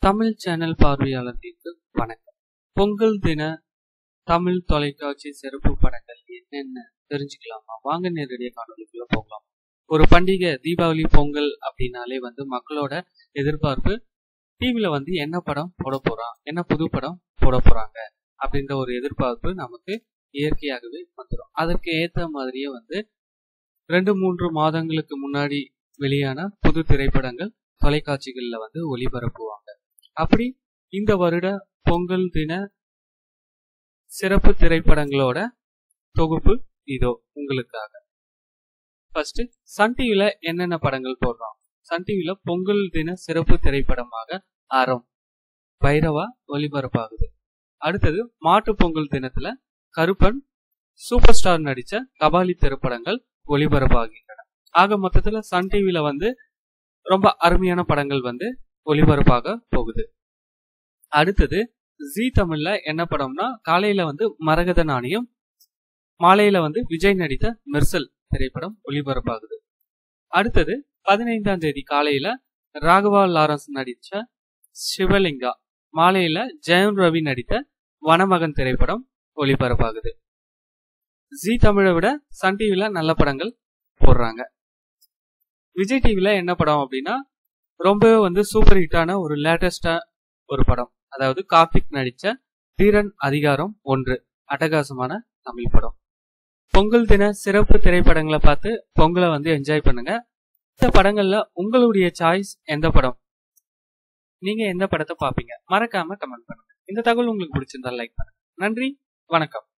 Tamil channel பார்வையாளர்களுக்கு வணக்கம் பொங்கல் தின தமிழ் தொலைக்காட்சி சிறப்பு படங்கள் என்னென்ன தெரிஞ்சுக்கலாமா வாங்க நேரடியாக காணொலிக்குள்ள போகலாம் ஒரு பண்டிகை தீபாவளி பொங்கல் அப்படின்னாலே வந்து மக்களோட எதிர்பார்ப்பு டிவில வந்து என்ன படம் போட போறான் என்ன புது படம் போட போறாங்க அப்படின்ற ஒரு எதிர்பார்ப்பு நமக்கு இயற்கையாகவே வந்துடும் அதற்கு ஏத்த மாதிரியே வந்து ரெண்டு மூன்று மாதங்களுக்கு முன்னாடி வெளியான புது திரைப்படங்கள் தொலைக்காட்சிகள்ல வந்து ஒளிபரப்புவாங்க அப்படி இந்த வருட பொங்கல் தின சிறப்பு திரைப்படங்களோட தொகுப்பு இதோ உங்களுக்காக ஃபர்ஸ்ட் சன் டிவில என்னென்ன படங்கள் போடுறோம் சன் டிவில பொங்கல் தின சிறப்பு திரைப்படமாக அறம் பைரவா ஒளிபரப்பாகுது அடுத்தது மாட்டு பொங்கல் தினத்துல கருப்பன் சூப்பர் ஸ்டார் நடிச்ச கபாலி திரைப்படங்கள் ஒளிபரப்பாகின்றன ஆக மொத்தத்துல சன் டிவில வந்து ரொம்ப அருமையான படங்கள் வந்து ஒளிபரப்பாக போகுது அடுத்தது ஜி தமிழ்ல என்ன படம்னா காலையில வந்து மரகத நாணயம் மாலையில வந்து விஜய் நடித்த மெர்சல் திரைப்படம் ஒளிபரப்பாகுது அடுத்தது பதினைந்தாம் தேதி காலையில ராகவா லாரன்ஸ் நடிச்ச சிவலிங்கா மாலையில ஜெயம் ரவி நடித்த வனமகன் திரைப்படம் ஒளிபரப்பாகுது ஜி தமிழை விட சன் டிவில நல்ல படங்கள் போடுறாங்க விஜய் டிவில என்ன படம் அப்படின்னா ரொம்பவே வந்து சூப்பர் ஹிட்டான ஒரு லேட்டஸ்டா ஒரு படம் அதாவது கார்த்திக் நடிச்ச தீரன் அதிகாரம் ஒன்று அட்டகாசமான தமிழ் படம் பொங்கல் தின சிறப்பு திரைப்படங்களை பார்த்து பொங்கலை வந்து என்ஜாய் பண்ணுங்க இந்த படங்கள்ல உங்களுடைய சாய்ஸ் எந்த படம் நீங்க எந்த படத்தை பார்ப்பீங்க மறக்காம கமெண்ட் பண்ணுங்க இந்த தகவல் உங்களுக்கு பிடிச்சிருந்தா லைக் பண்ணுங்க நன்றி வணக்கம்